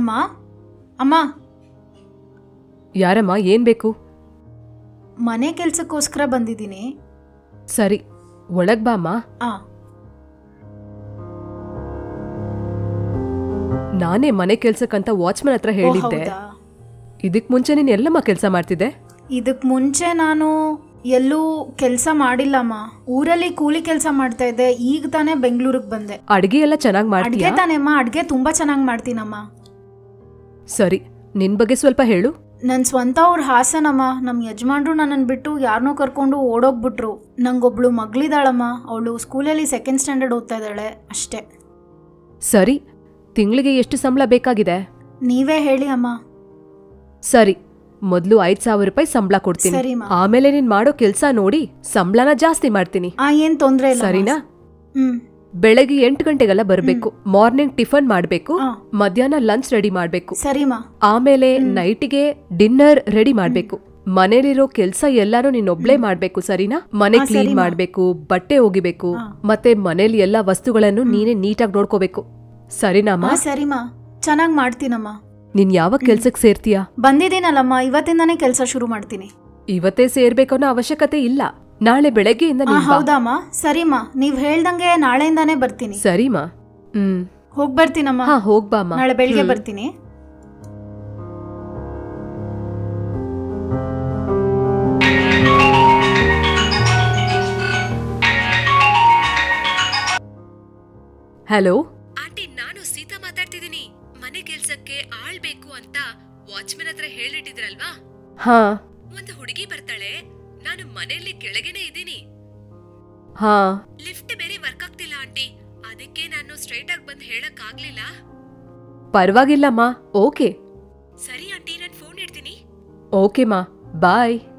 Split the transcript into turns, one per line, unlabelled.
ಅಮ್ಮ ಅಮ್ಮ
ಯಾರಮ್ಮ ಏನ್ ಬೇಕು
ಮನೆ ಕೆಲ್ಸಕ್ಕೋಸ್ಕರ ಬಂದಿದ್ದೀನಿ
ಸರಿ ಒಳಗ್ ಬಾ ಅಮ್ಮ
ಆ
ನಾನೇ ಮನೆ ಕೆಲ್ಸಕ್ಕಂತ ವಾಚ್ಮನ್ ಹತ್ರ
ಓ,
ಹೇಳಿದ್ದೆ
ಹೌದಾ
ಇದಕ್ ಮುಂಚೆ ನೀನ್ ಎಲ್ಲಮ್ಮ ಕೆಲ್ಸ ಮಾಡ್ತಿದ್ದೆ
ಇದಕ್ ಮುಂಚೆ ನಾನು ಎಲ್ಲೂ ಕೆಲಸ ಮಾಡಿಲ್ಲಮ್ಮ ಊರಲ್ಲಿ ಕೂಲಿ ಕೆಲಸ ಮಾಡ್ತಾ ಇದ್ದೆ ಈಗ ತಾನೇ ಬೆಂಗಳೂರಿಗೆ ಬಂದೆ
ಅಡ್ಗೆ ಎಲ್ಲ ಚೆನ್ನಾಗ್
ಅಡ್ಗೆ
ಮಾಡ್ತೀಯಾ
ತಾನೇಮ್ಮ ಅಡ್ಗೆ ತುಂಬಾ ಚೆನ್ನಾಗಿ ಮಾಡ್ತೀನಮ್ಮ
ಸರಿ ನಿನ್ ಬಗ್ಗೆ ಸ್ವಲ್ಪ ಹೇಳು
ನನ್ನ ಸ್ವಂತ ಅವ್ರ ಹಾಸನಮ್ಮ ನಮ್ಮ ಯಜಮಾನ್ರು ನನ್ನನ್ನು ಬಿಟ್ಟು ಯಾರನ್ನೋ ಕರ್ಕೊಂಡು ಓಡೋಗ್ಬಿಟ್ರು ನಂಗೊಬ್ಳು ಮಗಳಿದಾಳಮ್ಮ ಅವಳು ಸ್ಕೂಲಲ್ಲಿ ಸೆಕೆಂಡ್ ಸ್ಟ್ಯಾಂಡರ್ಡ್ ಓದ್ತಾ ಇದ್ದಾಳೆ ಅಷ್ಟೇ
ಸರಿ ತಿಂಗಳಿಗೆ ಎಷ್ಟು ಸಂಬಳ ಬೇಕಾಗಿದೆ
ನೀವೇ ಹೇಳಿ ಅಮ್ಮ
ಸರಿ ಮೊದ್ಲು ಐದ್ ಸಾವಿರ ರೂಪಾಯಿ ಸಂಬಳ ಕೊಡ್ತೀನಿ
ಸರಿ ಮಾ
ಆಮೇಲೆ ನೀನ್ ಮಾಡೋ ಕೆಲ್ಸ ನೋಡಿ ಸಂಬಳನ ಜಾಸ್ತಿ ಮಾಡ್ತೀನಿ
ಆ ಏನ್ ತೊಂದ್ರೆ ಇಲ್ಲ
ಸರಿನಾ
ಹ್ಮ್
ಬೆಳಗ್ಗೆ ಎಂಟು ಗಂಟೆಗೆಲ್ಲ ಬರ್ಬೇಕು ಮಾರ್ನಿಂಗ್ ಟಿಫನ್ ಮಾಡ್ಬೇಕು
ಆ,
ಮಧ್ಯಾಹ್ನ ಲಂಚ್ ರೆಡಿ ಮಾಡ್ಬೇಕು
ಸರಿ ಮಾ
ಆಮೇಲೆ ನೈಟಿಗೆ ಡಿನ್ನರ್ ರೆಡಿ ಮಾಡ್ಬೇಕು ಮನೇಲಿರೋ ಕೆಲ್ಸ ಎಲ್ಲಾನು ನೀನೊಬ್ಳೇ ಮಾಡ್ಬೇಕು ಸರಿನಾ ಮನೆ
ಹಾ,
ಕ್ಲೀನ್
ಸರಿ, ಮಾ.
ಮಾಡ್ಬೇಕು ಬಟ್ಟೆ ಒಗಿಬೇಕು
ಹಾ.
ಮತ್ತೆ ಮನೇಲಿ ಎಲ್ಲಾ ವಸ್ತುಗಳನ್ನು ನೀನೇ ನೀಟಾಗಿ ನೋಡ್ಕೋಬೇಕು ಸರಿನಾಮ್ಮ
ಆ ಸರಿ ಮಾ ಚೆನ್ನಾಗಿ ಮಾಡ್ತೀನಮ್ಮ
ನೀನ್ ಯಾವಾಗ ಕೆಲ್ಸಕ್ ಸೇರ್ತೀಯಾ
ಬಂದಿದ್ದೀನಲ್ಲಮ್ಮ ಇವತ್ತಿಂದಾನೇ ಕೆಲಸ ಶುರು ಮಾಡ್ತೀನಿ
ಇವತ್ತೇ ಸೇರ್ಬೇಕು ಅನ್ನೋ ಅವಶ್ಯಕತೆ ಇಲ್ಲ ನಾಳೆ ಬೆಳಗ್ಗೆಯಿಂದ
ಆ
ನೀನ್ ಬಾ.
ಹೌದಮ್ಮ ಸರಿಮಾ ನೀವ್ ಹೇಳ್ದಂಗೆ ನಾಳೆಯಿಂದಾನೇ ಬರ್ತೀನಿ
ಸರಿಮಾ ಹ್ಮ್
ಹೋಗ್ ಬರ್ತೀನಮ್ಮ
ಹಾ ಹೋಗ್ಬಾಮ್ಮ
ನಾಳೆ ಬೆಳಿಗ್ಗೆ
ಹ್ಮ್.
ಬರ್ತೀನಿ
ಹಲೋ
ಆಂಟಿ ನಾನು ಸೀತಾ ಮಾತಾಡ್ತಿದ್ದೀನಿ ಮನೆ ಕೆಲ್ಸಕ್ಕೆ ಆಳ್ ಬೇಕು ಅಂತ ವಾಚ್ಮನ್ ಹತ್ರ ಹೇಳಿಟ್ಟಿದ್ರಲ್ವಾ
ಹಾ
ಒಂದು ಹುಡುಗಿ ಬರ್ತಾಳೆ ನಾನು ಮನೆಯಲ್ಲಿ ಕೆಳಗೆನೆ ಇದ್ದೀನಿ
ಹಾ
ಲಿಫ್ಟ್ ಬೇರೆ ವರ್ಕ್ ಆಗ್ತಿಲ್ಲ ಆಂಟಿ ಅದಕ್ಕೆ ನಾನು ಸ್ಟ್ರೈಟ್ ಆಗಿ ಬಂದು ಹೇಳಕ್ ಆಗ್ಲಿಲ್ಲ
ಪರವಾಗಿಲ್ಲಮ್ಮ ಓಕೆ
ಸರಿ ಆಂಟಿ ನಾನು ಫೋನ್ ಇಡ್ತೀನಿ
ಓಕೆ ಮಾ ಬಾಯ್